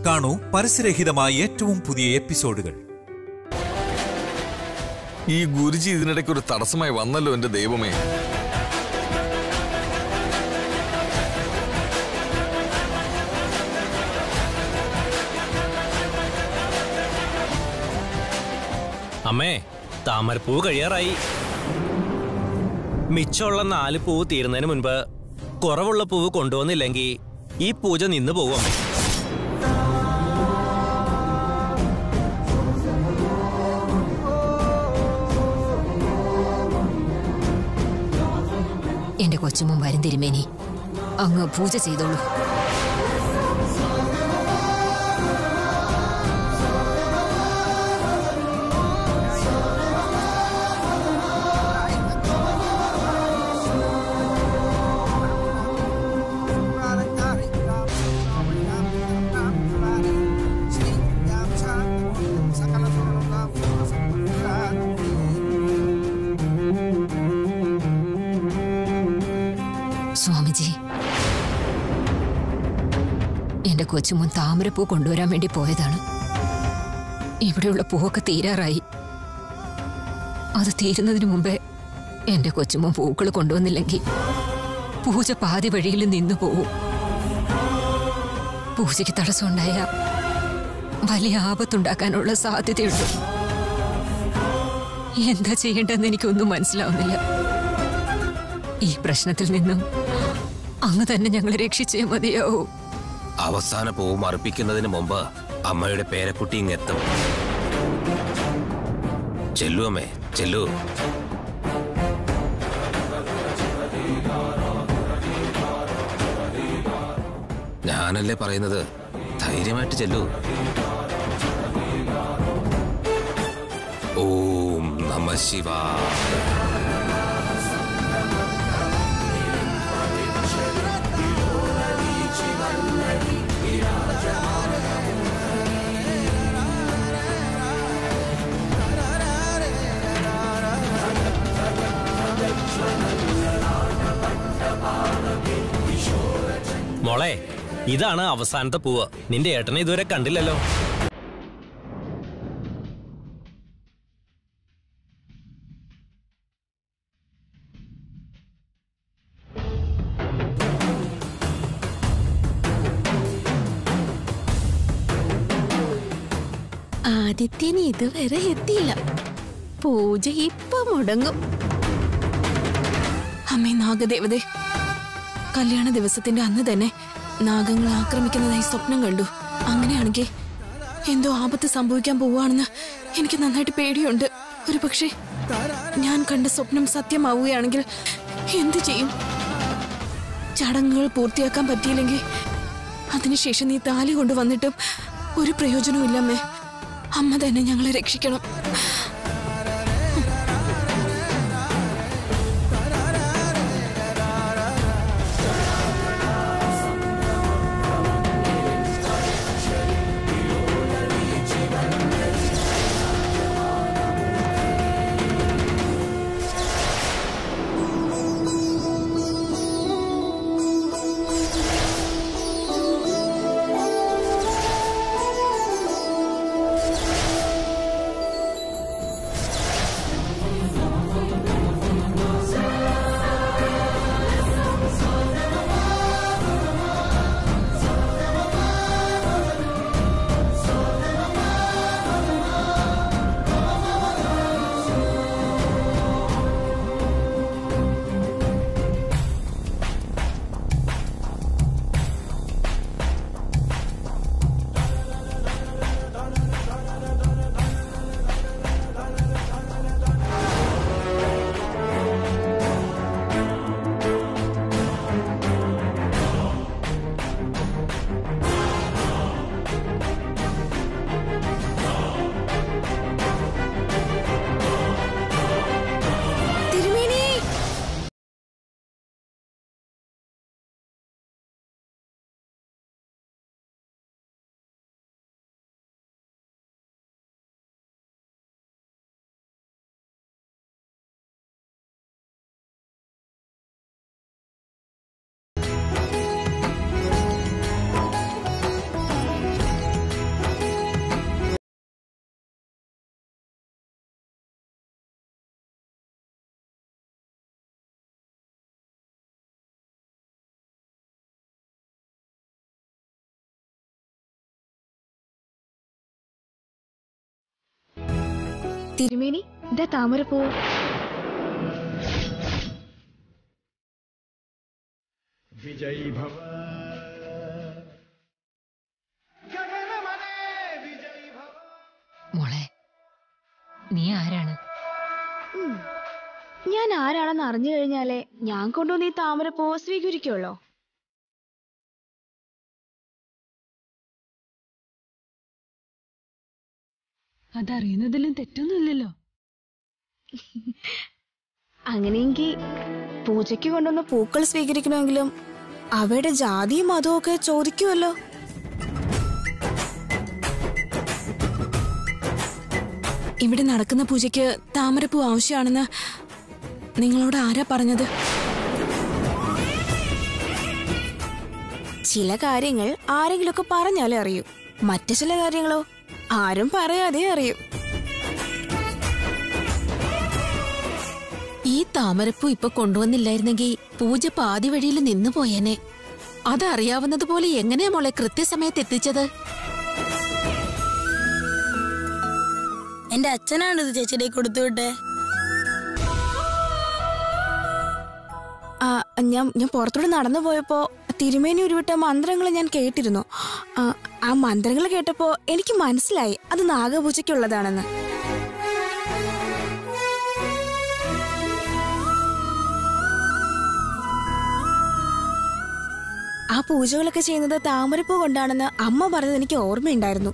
കാണൂ പരസ്യരഹിതമായ ഏറ്റവും പുതിയ എപ്പിസോഡുകൾ ഈ ഗുരുജി ഇതിനിടയ്ക്ക് ഒരു തടസ്സമായി വന്നല്ലോ എന്റെ ദൈവമേ അമ്മേ താമരപ്പൂ കഴിയാറായി മിച്ചമുള്ള നാല് പൂവ് തീരുന്നതിന് മുൻപ് കുറവുള്ള പൂവ് കൊണ്ടുവന്നില്ലെങ്കിൽ ഈ പൂജ നിന്ന് പോകും അമ്മേ എന്റെ കൊച്ചുമും വരും തിരുമേനി അങ്ങ് പൂജ ചെയ്തോളൂ സ്വാമിജി എന്റെ കൊച്ചുമുൻ താമരപ്പൂ കൊണ്ടുവരാൻ വേണ്ടി പോയതാണ് ഇവിടെയുള്ള പൂവൊക്കെ തീരാറായി അത് തീരുന്നതിന് മുമ്പേ എന്റെ കൊച്ചുമുൻ പൂക്കൾ കൊണ്ടുവന്നില്ലെങ്കിൽ പൂജ പാതി വഴിയിൽ നിന്നു പോവും പൂജയ്ക്ക് തടസ്സമുണ്ടായ വലിയ ആപത്തുണ്ടാക്കാനുള്ള സാധ്യതയുണ്ട് എന്താ ചെയ്യേണ്ടതെന്ന് എനിക്കൊന്നും മനസ്സിലാവുന്നില്ല ഈ പ്രശ്നത്തിൽ നിന്നും അങ്ങ് തന്നെ ഞങ്ങളെ രക്ഷിച്ചേ മതിയാവൂ അവസാന പൂവ് മറിപ്പിക്കുന്നതിന് മുമ്പ് അമ്മയുടെ പേരക്കുട്ടി ഇങ്ങെത്തും ചെല്ലു അമ്മേ ചെല്ലു ഞാനല്ലേ പറയുന്നത് ധൈര്യമായിട്ട് ചെല്ലു ഓം നമ ശിവായ മോളെ ഇതാണ് അവസാനത്തെ പൂവ് നിന്റെ ഏട്ടനെ ഇതുവരെ കണ്ടില്ലല്ലോ ആദിത്യന് ഇതുവരെ എത്തിയില്ല പൂജ ഇപ്പൊ മുടങ്ങും അമ്മേ നാഗദേവതേ കല്യാണ ദിവസത്തിന്റെ അന്ന് തന്നെ നാഗങ്ങൾ ആക്രമിക്കുന്നതായി സ്വപ്നം കണ്ടു അങ്ങനെയാണെങ്കിൽ എന്തോ ആപത്ത് സംഭവിക്കാൻ പോവുകയാണെന്ന് എനിക്ക് നന്നായിട്ട് പേടിയുണ്ട് ഒരു പക്ഷേ ഞാൻ കണ്ട സ്വപ്നം സത്യമാവുകയാണെങ്കിൽ എന്തു ചെയ്യും ചടങ്ങുകൾ പൂർത്തിയാക്കാൻ പറ്റിയില്ലെങ്കിൽ അതിനുശേഷം നീ താലി കൊണ്ടുവന്നിട്ടും ഒരു പ്രയോജനവും ഇല്ലമ്മേ അമ്മ തന്നെ ഞങ്ങളെ രക്ഷിക്കണം തിരുമേനി ഇതാ താമരപ്പൂ മോളെ നീ ആരാണ് ഞാൻ ആരാണെന്ന് അറിഞ്ഞു കഴിഞ്ഞാലേ ഞാൻ കൊണ്ടുവന്ന് ഈ താമരപ്പൂ സ്വീകരിക്കുള്ളോ അതറിയുന്നതിലും തെറ്റൊന്നുമില്ലല്ലോ അങ്ങനെയെങ്കിൽ പൂജയ്ക്ക് കൊണ്ടുവന്ന പൂക്കൾ സ്വീകരിക്കണമെങ്കിലും അവയുടെ ജാതിയും മതവും ഒക്കെ ചോദിക്കുമല്ലോ ഇവിടെ നടക്കുന്ന പൂജയ്ക്ക് താമരപ്പൂ ആവശ്യമാണെന്ന് നിങ്ങളോട് ആരാ പറഞ്ഞത് ചില കാര്യങ്ങൾ ആരെങ്കിലുമൊക്കെ പറഞ്ഞാലേ അറിയൂ മറ്റു ചില കാര്യങ്ങളോ ആരും പറയാതെ അറിയൂ ഈ താമരപ്പൂ ഇപ്പൊ കൊണ്ടുവന്നില്ലായിരുന്നെങ്കിൽ പൂജ പാതി വഴിയിൽ നിന്നു പോയേനെ അതറിയാവുന്നതുപോലെ എങ്ങനെയാ മോളെ കൃത്യസമയത്ത് എത്തിച്ചത് എന്റെ അച്ഛനാണ് ഇത് ചേച്ചിയുടെ കൊടുത്തു വിട്ടേ ആ, ഞാൻ ഞാൻ പുറത്തൂടെ നടന്നു പോയപ്പോ തിരുമേനി ഉരുവിട്ട മന്ത്രങ്ങൾ ഞാൻ കേട്ടിരുന്നു ആ, ആ മന്ത്രങ്ങൾ കേട്ടപ്പോ എനിക്ക് മനസ്സിലായി അത് നാഗപൂജയ്ക്കുള്ളതാണെന്ന് ആ പൂജകളൊക്കെ ചെയ്യുന്നത് താമരപ്പൂ കൊണ്ടാണെന്ന് അമ്മ പറഞ്ഞത് എനിക്ക് ഓർമ്മയുണ്ടായിരുന്നു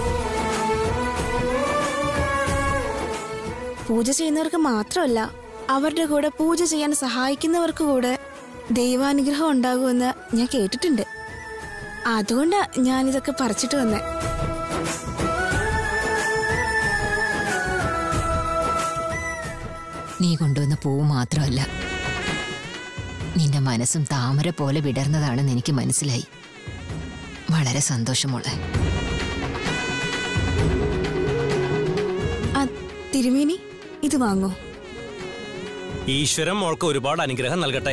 പൂജ ചെയ്യുന്നവർക്ക് മാത്രമല്ല അവരുടെ കൂടെ പൂജ ചെയ്യാൻ സഹായിക്കുന്നവർക്ക് കൂടെ ദൈവാനുഗ്രഹം ഉണ്ടാകുമെന്ന് ഞാൻ കേട്ടിട്ടുണ്ട് അതുകൊണ്ടാ ഞാനിതൊക്കെ പറിച്ചിട്ട് വന്നേ നീ കൊണ്ടുവന്ന പൂവ് മാത്രമല്ല നിന്റെ മനസ്സും താമര പോലെ വിടർന്നതാണെന്ന് എനിക്ക് മനസ്സിലായി വളരെ സന്തോഷം മോളെ ആ തിരുമേനി ഇത് വാങ്ങൂ ഈശ്വരൻ മോൾക്ക് ഒരുപാട് അനുഗ്രഹം നൽകട്ടെ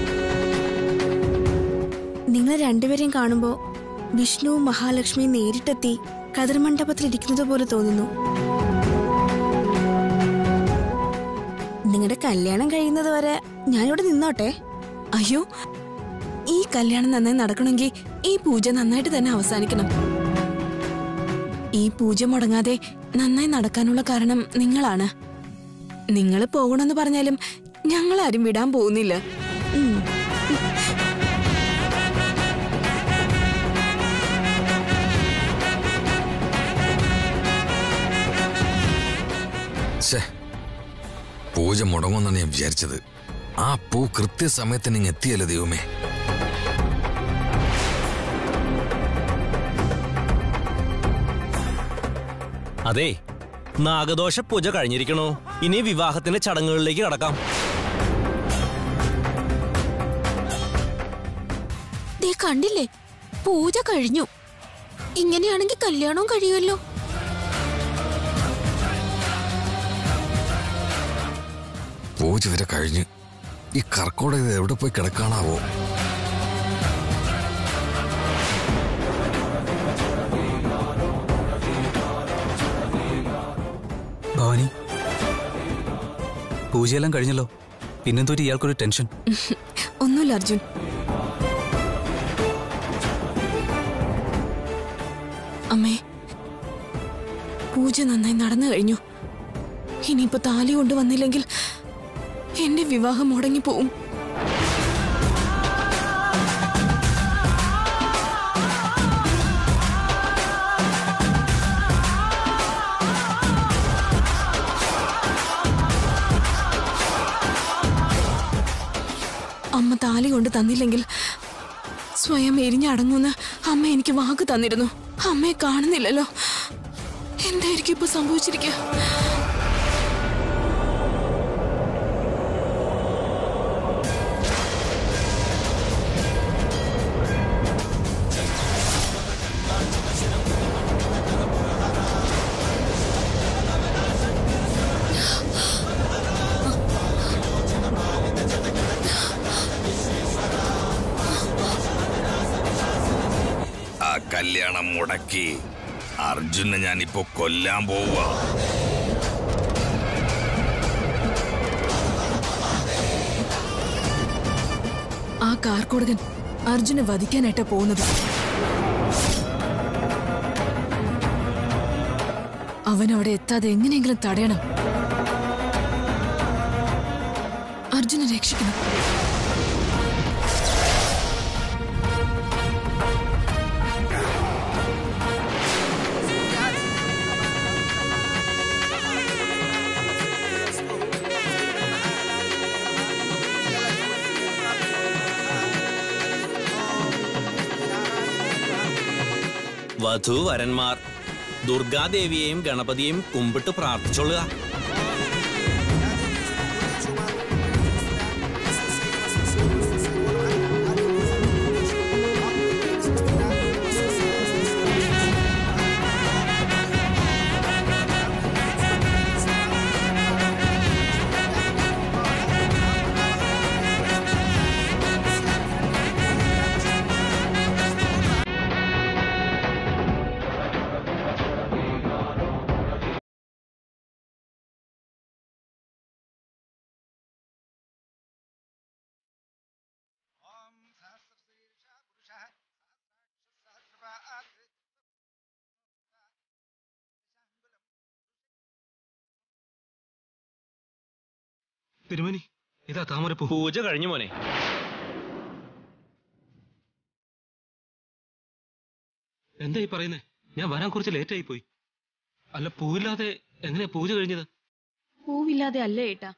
നിങ്ങൾ രണ്ടുപേരെയും കാണുമ്പോൾ വിഷ്ണുവും മഹാലക്ഷ്മിയും നേരിട്ടെത്തി കതിർമണ്ഡപത്തിൽ ഇരിക്കുന്നത് പോലെ തോന്നുന്നു നിങ്ങളുടെ കല്യാണം കഴിയുന്നത് വരെ ഞാനിവിടെ നിന്നോട്ടെ അയ്യോ ഈ കല്യാണം നന്നായി നടക്കണമെങ്കിൽ ഈ പൂജ നന്നായിട്ട് തന്നെ അവസാനിക്കണം ഈ പൂജ മുടങ്ങാതെ നന്നായി നടക്കാനുള്ള കാരണം നിങ്ങളാണ് നിങ്ങൾ പോകണമെന്ന് പറഞ്ഞാലും ഞങ്ങൾ ആരും വിടാൻ പോകുന്നില്ല ഉം. ഛേ പൂജ മുടങ്ങുമെന്നാണ് ഞാൻ വിചാരിച്ചത് ആ പൂ കൃത്യസമയത്തിന് ഇങ്ങ് എത്തിയല്ലോ ദൈവമേ അതെ നാഗദോഷ പൂജ കഴിഞ്ഞിരിക്കണോ ഇനി വിവാഹത്തിന്റെ ചടങ്ങുകളിലേക്ക് കടക്കാം ദേ കണ്ടില്ലേ പൂജ കഴിഞ്ഞു ഇങ്ങനെയാണെങ്കിൽ കല്യാണവും കഴിയുമല്ലോ പൂജ വരെ കഴിഞ്ഞ് ഈ കർക്കോടക ഇത് എവിടെ പോയി കിടക്കാണാവോ ഭവാനി പൂജയെല്ലാം കഴിഞ്ഞല്ലോ പിന്നെന്തോറ്റി ഇയാൾക്കൊരു ടെൻഷൻ ഒന്നുമില്ല അർജുൻ അമ്മേ പൂജ നന്നായി നടന്നു കഴിഞ്ഞു ഇനിയിപ്പോ താലി കൊണ്ടുവന്നില്ലെങ്കിൽ എന്റെ വിവാഹം മുടങ്ങിപ്പോവും അമ്മ താലി കൊണ്ട് തന്നില്ലെങ്കിൽ സ്വയം എരിഞ്ഞടങ്ങുമെന്ന് അമ്മ എനിക്ക് വാക്ക് തന്നിരുന്നു അമ്മയെ കാണുന്നില്ലല്ലോ എന്തായിരിക്കും ഇപ്പൊ സംഭവിച്ചിരിക്കുക ആ കല്യാണം മുടക്കി അർജുനെ ഞാനിപ്പോ കൊല്ലാൻ പോവുക ആ കാർക്കോടകൻ അർജുനെ വധിക്കാനായിട്ടാ പോകുന്നത് അവൻ അവിടെ എത്താതെ എങ്ങനെയെങ്കിലും തടയണം അർജുനെ രക്ഷിക്കണം വധൂവരന്മാർ ദുർഗാദേവിയെയും ഗണപതിയെയും കുമ്പിട്ട് പ്രാർത്ഥിച്ചോളുക തിരുമേനി ഇതാ താമരപ്പൂ പൂജ കഴിഞ്ഞു മോനെ എന്താ ഈ പറയുന്നേ ഞാൻ വരാൻ കുറച്ച് ലേറ്റ് ആയി പോയി അല്ല പൂവില്ലാതെ എങ്ങനെയാ പൂജ കഴിഞ്ഞത് പൂവില്ലാതെ അല്ല ഏട്ടാ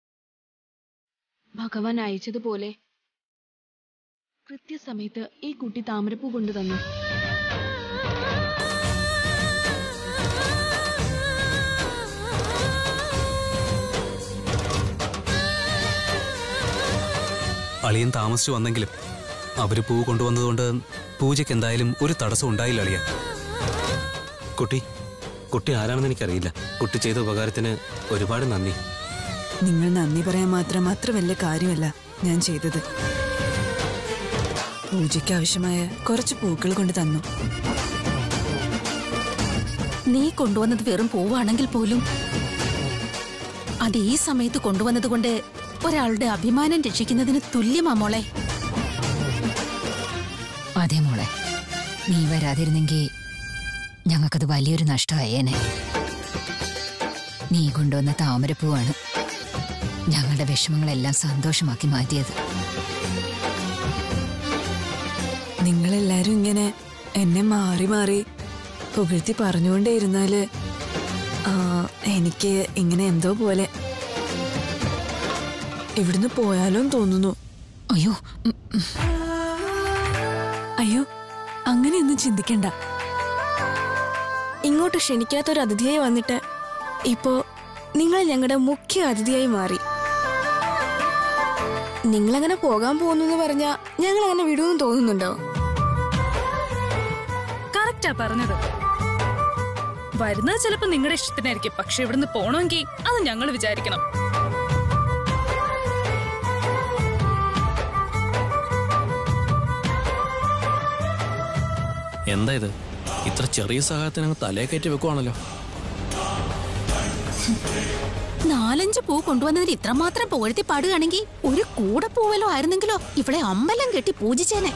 ഭഗവാൻ അയച്ചതുപോലെ കൃത്യസമയത്ത് ഈ കുട്ടി താമരപ്പൂ കൊണ്ടു തന്നു അളിയൻ താമസിച്ചു വന്നെങ്കിലും അവര് പൂ കൊണ്ടുവന്നതുകൊണ്ട് പൂജയ്ക്ക് എന്തായാലും ഒരു തടസ്സം ഉണ്ടായില്ല അളിയ കുട്ടി കുട്ടി ആരാണെന്ന് എനിക്കറിയില്ല കുട്ടി ചെയ്ത ഉപകാരത്തിന് ഒരുപാട് നന്ദി നിങ്ങൾ നന്ദി പറയാൻ മാത്രം അത്ര വലിയ കാര്യമല്ല ഞാൻ ചെയ്തത് പൂജയ്ക്ക് ആവശ്യമായ കുറച്ച് പൂക്കൾ കൊണ്ട് തന്നു നീ കൊണ്ടുവന്നത് വെറും പൂവാണെങ്കിൽ പോലും അത് ഈ സമയത്ത് കൊണ്ടുവന്നത് കൊണ്ട് ഒരാളുടെ അഭിമാനം രക്ഷിക്കുന്നതിന് തുല്യമാ മോളെ അതെ മോളെ നീ വരാതിരുന്നെങ്കിൽ ഞങ്ങൾക്കത് വലിയൊരു നഷ്ടമായേനെ നീ കൊണ്ടുവന്ന താമരപ്പൂവാണ് ഞങ്ങളുടെ വിഷമങ്ങളെല്ലാം സന്തോഷമാക്കി മാറ്റിയത് നിങ്ങളെല്ലാരും ഇങ്ങനെ എന്നെ മാറി മാറി പുകഴ്ത്തി പറഞ്ഞുകൊണ്ടേയിരുന്നാല് ആ, എനിക്ക് ഇങ്ങനെ എന്തോ പോലെ ഇവിടുന്ന് പോയാലോന്ന് തോന്നുന്നു അയ്യോ അയ്യോ അങ്ങനെയൊന്നും ചിന്തിക്കണ്ട ഇങ്ങോട്ട് ക്ഷണിക്കാത്ത ഒരു അതിഥിയായി വന്നിട്ട് ഇപ്പോ നിങ്ങൾ ഞങ്ങളുടെ മുഖ്യ അതിഥിയായി മാറി നിങ്ങളങ്ങനെ പോകാൻ പോകുന്നു എന്ന് പറഞ്ഞാ ഞങ്ങൾ അങ്ങനെ വിടുമെന്ന് തോന്നുന്നുണ്ടോ കറക്റ്റാ പറഞ്ഞത് വരുന്നത് ചിലപ്പോ നിങ്ങളുടെ ഇഷ്ടത്തിനായിരിക്കും പക്ഷെ ഇവിടുന്ന് പോണമെങ്കിൽ അത് ഞങ്ങൾ വിചാരിക്കണം എന്താ ഇത് ഇത്ര ചെറിയ സഹായത്തിന് അങ്ങ് തലയെ കയറ്റി വെക്കുവാണല്ലോ നാലഞ്ച് പൂ കൊണ്ടുവന്നതിന് ഇത്രമാത്രം പുകഴ്ത്തി പാടുകയാണെങ്കിൽ ഒരു കൂടെ പൂവലോ ആയിരുന്നെങ്കിലോ ഇവിടെ അമ്പലം കെട്ടി പൂജിച്ചേനെ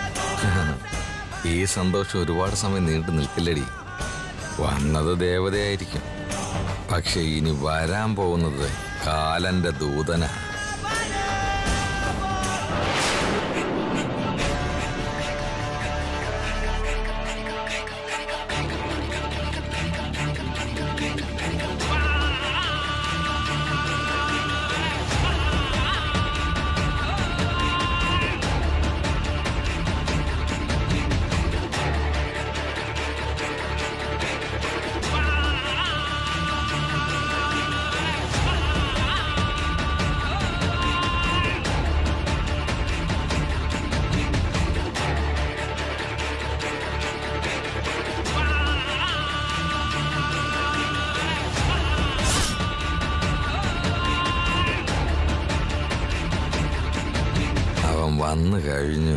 ഈ സന്തോഷം ഒരുപാട് സമയം നീണ്ടു നിൽക്കില്ലടി വന്നത് ദേവതയായിരിക്കും പക്ഷെ ഇനി വരാൻ പോകുന്നത് കാലന്റെ ദൂതന അവൻ വന്നു കഴിഞ്ഞു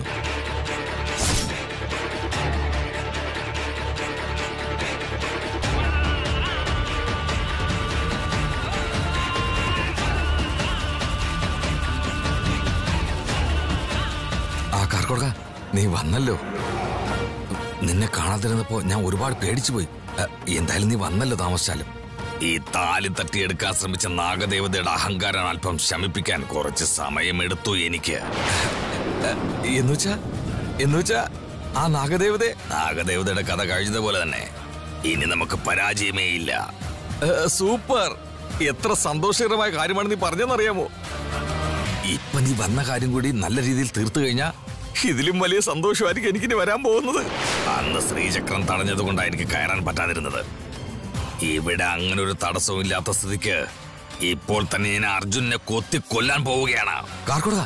നീ വന്നല്ലോ നിന്നെ കാണാതിരുന്നപ്പോ ഞാൻ ഒരുപാട് പേടിച്ചു പോയി അ, എന്തായാലും നീ വന്നല്ലോ താമസിച്ചാലും ഈ താലി തട്ടിയെടുക്കാൻ ശ്രമിച്ച നാഗദേവതയുടെ അഹങ്കാരം അല്പം ശമിപ്പിക്കാൻ കുറച്ച് സമയമെടുത്തു എനിക്ക് അ, എന്നുവെച്ചാ എന്നുവെച്ചാ ആ നാഗദേവത നാഗദേവതയുടെ കഥ കഴിഞ്ഞതുപോലെ തന്നെ ഇനി നമുക്ക് പരാജയമേ ഇല്ല അ, സൂപ്പർ എത്ര സന്തോഷകരമായ കാര്യമാണ് നീ പറഞ്ഞെന്നറിയാമോ ഇപ്പൊ നീ വന്ന കാര്യം കൂടി നല്ല രീതിയിൽ തീർത്തു കഴിഞ്ഞാ ഇതിലും വലിയ സന്തോഷമായിരിക്കും എനിക്കിനി വരാൻ പോകുന്നത് അന്ന് ശ്രീചക്രം തടഞ്ഞത് കൊണ്ടാണ് എനിക്ക് കയറാൻ പറ്റാതിരുന്നത് ഇവിടെ അങ്ങനെ ഒരു തടസ്സവും ഇല്ലാത്ത സ്ഥിതിക്ക് ഇപ്പോൾ തന്നെ ഞാൻ അർജുനെ കൊത്തി കൊല്ലാൻ പോവുകയാണ് കാർക്കുട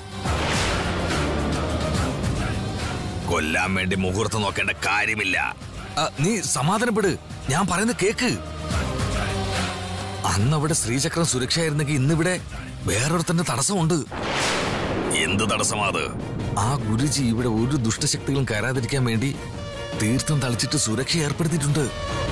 കൊല്ലാൻ വേണ്ടി മുഹൂർത്തം നോക്കേണ്ട കാര്യമില്ല ആ, നീ സമാധാനപ്പെട് ഞാൻ പറയുന്നത് കേക്ക് അന്ന് അവിടെ ശ്രീചക്രം സുരക്ഷയായിരുന്നെങ്കിൽ ഇന്നിവിടെ വേറൊരുത്തന്റെ തടസ്സമുണ്ട് എന്ത് തടസ്സമാത് ആ ഗുരുജി ഇവിടെ ഒരു ദുഷ്ടശക്തികളും കയറാതിരിക്കാൻ വേണ്ടി തീർത്ഥം തളിച്ചിട്ട് സുരക്ഷ ഏർപ്പെടുത്തിയിട്ടുണ്ട്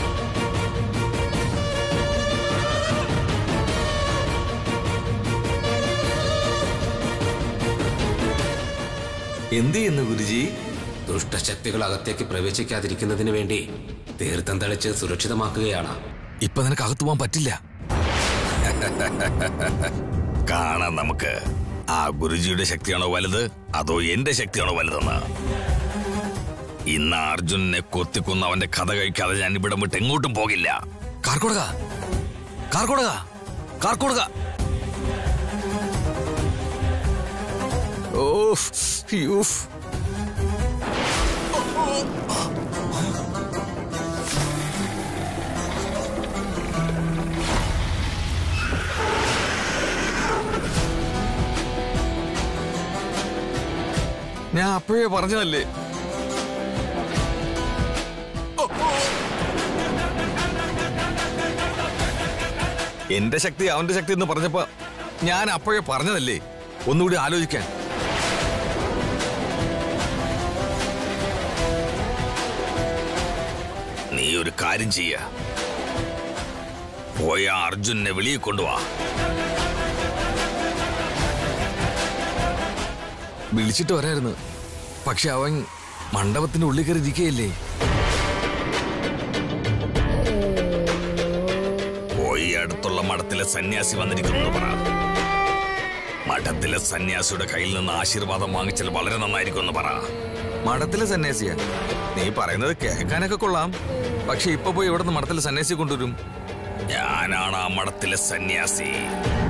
എന്ത് ചെയ്യുന്നു ഗുരുജി ദുഷ്ടശക്തികൾ അകത്തേക്ക് പ്രവേശിക്കാതിരിക്കുന്നതിന് വേണ്ടി തീർത്ഥം തളിച്ച് സുരക്ഷിതമാക്കുകയാണ് ഇപ്പൊ നിനക്ക് അകത്ത് പോകാൻ പറ്റില്ല കാണാം നമുക്ക് ആ ഗുരുജിയുടെ ശക്തിയാണോ വലുത് അതോ എന്റെ ശക്തിയാണോ വലുതെന്ന് ഇന്ന് അർജുനനെ കൊത്തിക്കൊന്ന് അവന്റെ കഥ കഴിക്കാതെ ഞാൻ ഇവിടെ വിട്ട് എങ്ങോട്ടും പോകില്ല കാർക്കോടക കാർക്കോടക കാർക്കോടക ഓഫ് യൂഫ് ഞാൻ അപ്പോഴേ പറഞ്ഞതല്ലേ എന്റെ ശക്തി അവന്റെ ശക്തി എന്ന് പറഞ്ഞപ്പോ ഞാൻ അപ്പോഴേ പറഞ്ഞതല്ലേ ഒന്നുകൂടി ആലോചിക്കാൻ നീ ഒരു കാര്യം ചെയ്യ പോയ അർജുനെ വെളിയിൽ കൊണ്ടുവാ വിളിച്ചിട്ട് വരായിരുന്നു പക്ഷെ അവൻ മണ്ഡപത്തിന്റെ ഉള്ളിൽ കയറി ഇരിക്കുകയല്ലേ പോയി അടുത്തുള്ള മഠത്തിലെ സന്യാസി വന്നിരിക്കുന്നു പറ മഠത്തിലെ സന്യാസിയുടെ കയ്യിൽ നിന്ന് ആശീർവാദം വാങ്ങിച്ചാൽ വളരെ നന്നായിരിക്കും എന്ന് പറ മഠത്തിലെ സന്യാസിയാ നീ പറയുന്നത് കേൾക്കാനൊക്കെ കൊള്ളാം പക്ഷെ ഇപ്പൊ പോയി എവിടെ നിന്ന് മഠത്തിലെ സന്യാസി കൊണ്ടുവരും ഞാനാണ് ആ മഠത്തിലെ സന്യാസി